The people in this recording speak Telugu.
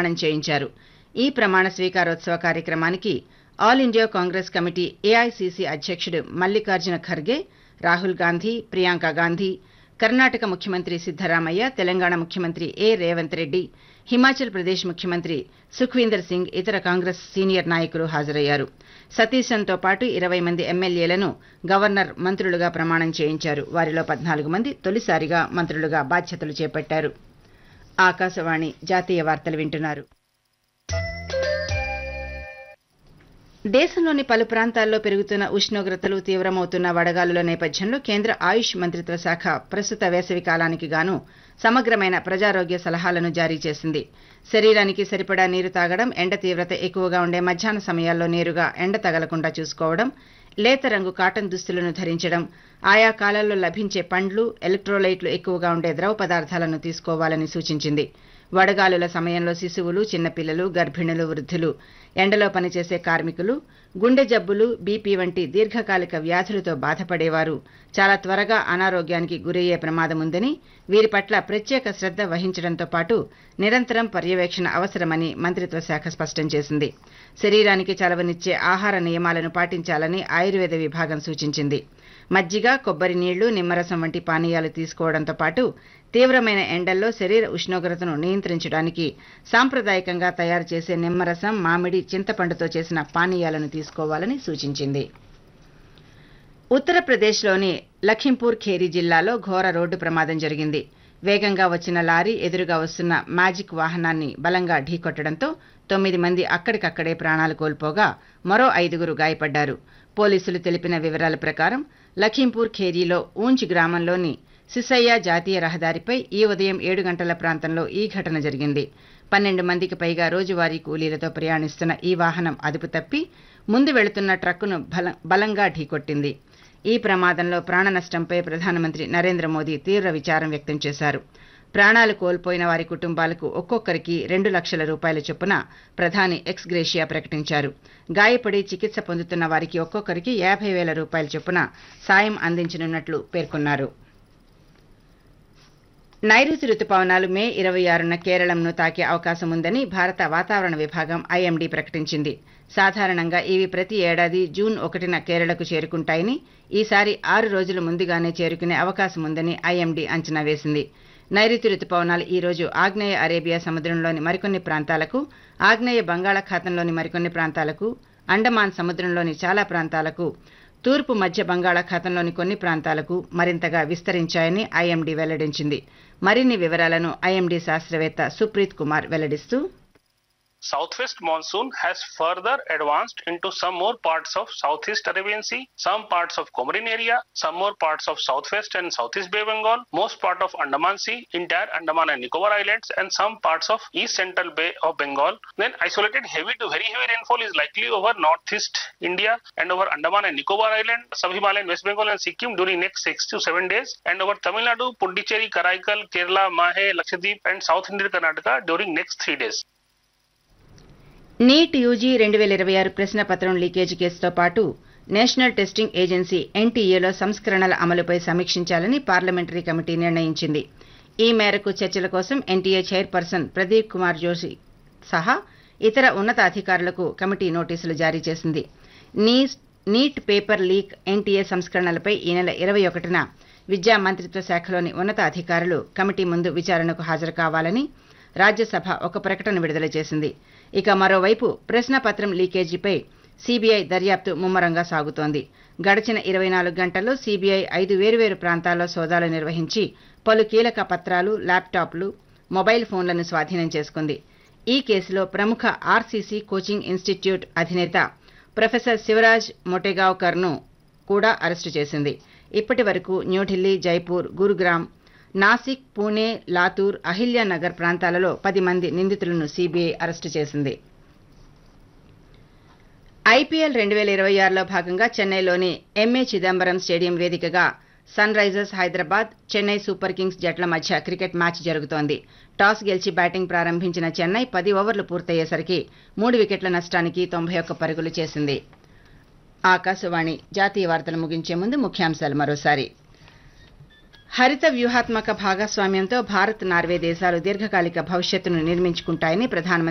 ప్రమాణం చేయించారు ఈ ప్రమాణ స్వీకారోత్సవ కార్యక్రమానికి all India Congress committee AICC అధ్యక్షుడు మల్లికార్జున ఖర్గే రాహుల్ గాంధీ ప్రియాంక గాంధీ కర్ణాటక ముఖ్యమంత్రి సిద్దరామయ్య తెలంగాణ ముఖ్యమంత్రి ఏ రేవంత్ రెడ్డి హిమాచల్ ప్రదేశ్ ముఖ్యమంత్రి సుఖ్వీందర్ సింగ్ ఇతర కాంగ్రెస్ సీనియర్ నాయకులు హాజరయ్యారు సతీశన్తో పాటు ఇరవై మంది ఎమ్మెల్యేలను గవర్నర్ మంత్రులుగా ప్రమాణం చేయించారు వారిలో పద్నాలుగు మంది తొలిసారిగా మంత్రులుగా బాధ్యతలు చేపట్టారు ఆకాశవాణి జాతీయ వార్తలు వింటున్నారు దేశంలోని పలు ప్రాంతాల్లో పెరుగుతున్న ఉష్ణోగ్రతలు తీవ్రమవుతున్న వడగాలుల నేపథ్యంలో కేంద్ర ఆయుష్ మంత్రిత్వ శాఖ ప్రస్తుత వేసవి కాలానికి గాను సమగ్రమైన ప్రజారోగ్య సలహాలను జారీ చేసింది శరీరానికి సరిపడా నీరు తాగడం ఎండ తీవ్రత ఎక్కువగా ఉండే మధ్యాహ్న సమయాల్లో నేరుగా ఎండ తగలకుండా చూసుకోవడం లేత రంగు కాటన్ దుస్తులను ధరించడం ఆయా కాలాల్లో లభించే పండ్లు ఎలక్ట్రోలైట్లు ఎక్కువగా ఉండే ద్రవ పదార్థాలను తీసుకోవాలని సూచించింది వడగాలుల సమయంలో శిశువులు చిన్నపిల్లలు గర్భిణులు వృద్ధులు ఎండలో పనిచేసే కార్మికులు గుండె జబ్బులు బీపీ వంటి దీర్ఘకాలిక వ్యాధులతో బాధపడేవారు చాలా త్వరగా అనారోగ్యానికి గురయ్యే ప్రమాదం ఉందని వీరి పట్ల ప్రత్యేక శ్రద్ధ వహించడంతో పాటు నిరంతరం పర్యవేక్షణ అవసరమని మంత్రిత్వ శాఖ స్పష్టం చేసింది శరీరానికి చలవనిచ్చే ఆహార నియమాలను పాటించాలని ఆయుర్వేద విభాగం సూచించింది మజ్జిగ కొబ్బరి నీళ్లు నిమ్మరసం వంటి పానీయాలు తీసుకోవడంతో పాటు తీవ్రమైన ఎండల్లో శరీర ఉష్ణోగ్రతను నియంత్రించడానికి సాంప్రదాయకంగా తయారు చేసే నిమ్మరసం మామిడి చింతపండుతో చేసిన పానీయాలను తీసుకోవాలని సూచించింది ఉత్తరప్రదేశ్లోని లఖింపూర్ ఖేరీ జిల్లాలో ఘోర రోడ్డు ప్రమాదం జరిగింది వేగంగా వచ్చిన లారీ ఎదురుగా వస్తున్న మ్యాజిక్ వాహనాన్ని బలంగా ఢీకొట్టడంతో తొమ్మిది మంది అక్కడికక్కడే ప్రాణాలు కోల్పోగా మరో ఐదుగురు గాయపడ్డారు పోలీసులు తెలిపిన వివరాల ప్రకారం లఖింపూర్ ఖేరీలో ఊంచ్ గ్రామంలోని సిసయ్య జాతీయ రహదారిపై ఈ ఉదయం ఏడు గంటల ప్రాంతంలో ఈ ఘటన జరిగింది పన్నెండు మందికి పైగా రోజువారీ కూలీలతో ప్రయాణిస్తున్న ఈ వాహనం అదుపు తప్పి ముందు వెళుతున్న ట్రక్కును బలంగా ఢీకొట్టింది ఈ ప్రమాదంలో ప్రాణ నష్టంపై ప్రధానమంత్రి నరేంద్ర మోదీ తీవ్ర విచారం వ్యక్తం చేశారు ప్రాణాలు కోల్పోయిన వారి కుటుంబాలకు ఒక్కొక్కరికి రెండు లక్షల రూపాయల చొప్పున ప్రధాని ఎక్స్ గ్రేషియా ప్రకటించారు గాయపడి చికిత్స పొందుతున్న వారికి ఒక్కొక్కరికి యాభై వేల రూపాయల చొప్పున సాయం అందించనున్నట్లు పేర్కొన్నారు నైరుతి రుతుపవనాలు మే ఇరవై ఆరున కేరళంను తాకే అవకాశం ఉందని భారత వాతావరణ విభాగం ఐఎండీ ప్రకటించింది సాధారణంగా ఇవి ప్రతి ఏడాది జూన్ ఒకటిన కేరళకు చేరుకుంటాయని ఈసారి ఆరు రోజుల ముందుగానే చేరుకునే అవకాశం ఉందని ఐఎండీ అంచనా వేసింది నైరుతి రుతుపవనాలు ఈ రోజు ఆగ్నేయ అరేబియా సముద్రంలోని మరికొన్ని ప్రాంతాలకు ఆగ్నేయ బంగాళాఖాతంలోని మరికొన్ని ప్రాంతాలకు అండమాన్ సముద్రంలోని చాలా ప్రాంతాలకు తూర్పు మధ్య బంగాళాఖాతంలోని కొన్ని ప్రాంతాలకు మరింతగా విస్తరించాయని ఐఎండీ వెల్లడించింది మరిన్ని వివరాలను ఐఎండీ శాస్త్రవేత్త సుప్రీత్ కుమార్ వెల్లడిస్తూ Southwest monsoon has further advanced into some more parts of Southeast Arabian Sea, some parts of Comorin area, some more parts of Southwest and Southeast Bay Bengal, most part of Andaman Sea, entire Andaman and Nicobar Islands, and some parts of East Central Bay of Bengal. Then isolated heavy to very heavy rainfall is likely over Northeast India and over Andaman and Nicobar Island, Sub-Himalayan West Bengal and Sikkim during next six to seven days, and over Tamil Nadu, Puducherry, Karaikal, Kerala, Mahe, Lakshadweep, and South Indian Karnataka during next three days. NEET UG రెండు వేల ఇరవై ఆరు ప్రశ్నపత్రం లీకేజీ కేసుతో పాటు నేషనల్ టెస్టింగ్ ఏజెన్సీ ఎన్టీఏలో సంస్కరణల అమలుపై సమీక్షించాలని పార్లమెంటరీ కమిటీ నిర్ణయించింది ఈ మేరకు చర్చల కోసం ఎన్టీఏ చైర్పర్సన్ ప్రదీప్ కుమార్ జోషి సహా ఇతర ఉన్నతాధికారులకు కమిటీ నోటీసులు జారీ చేసింది నీట్ పేపర్ లీక్ ఎన్టీఏ సంస్కరణలపై ఈ నెల ఇరవై ఒకటిన విద్యా మంత్రిత్వ శాఖలోని ఉన్నతాధికారులు కమిటీ ముందు విచారణకు హాజరు కావాలని రాజ్యసభ ఒక ప్రకటన విడుదల చేసింది ఇక మరోవైపు ప్రశ్నపత్రం లీకేజీపై సీబీఐ దర్యాప్తు ముమ్మరంగా సాగుతోంది గడిచిన ఇరవై నాలుగు గంటల్లో సీబీఐ ఐదు వేరువేరు ప్రాంతాల్లో సోదాలు నిర్వహించి పలు కీలక పత్రాలు ల్యాప్టాప్లు మొబైల్ ఫోన్లను స్వాధీనం చేసుకుంది ఈ కేసులో ప్రముఖ ఆర్సీసీ కోచింగ్ ఇన్స్టిట్యూట్ అధినేత ప్రొఫెసర్ శివరాజ్ మొటెగావ్కర్ను కూడా అరెస్టు చేసింది ఇప్పటి వరకు న్యూఢిల్లీ జైపూర్ గురుగ్రామ్ నాసిక్ పూణే లాతూర్ అహిల్యానగర్ ప్రాంతాలలో పది మంది నిందితులను సీబీఐ అరెస్టు చేసింది ఐపీఎల్ రెండు వేల ఇరవై ఆరులో భాగంగా చెన్నైలోని ఎంఏ చిదంబరం స్టేడియం వేదికగా Sunrisers Hyderabad Chennai super kings జట్ల మధ్య క్రికెట్ మ్యాచ్ జరుగుతోంది టాస్ గెలిచి బ్యాటింగ్ ప్రారంభించిన చెన్నై పది ఓవర్లు పూర్తయ్యేసరికి మూడు వికెట్ల నష్టానికి తొంభై ఒక్క పరుగులు చేసింది ఆకాశవాణి జాతీయ వార్తలు ముగించే ముందు ముఖ్యాంశాలు మరోసారి హరిత వ్యూహాత్మక భాగస్వామ్యంతో భారత్ నార్వే దేశాలు దీర్ఘకాలిక భవిష్యత్తును నిర్మించుకుంటాయని ప్రధానమంత్రి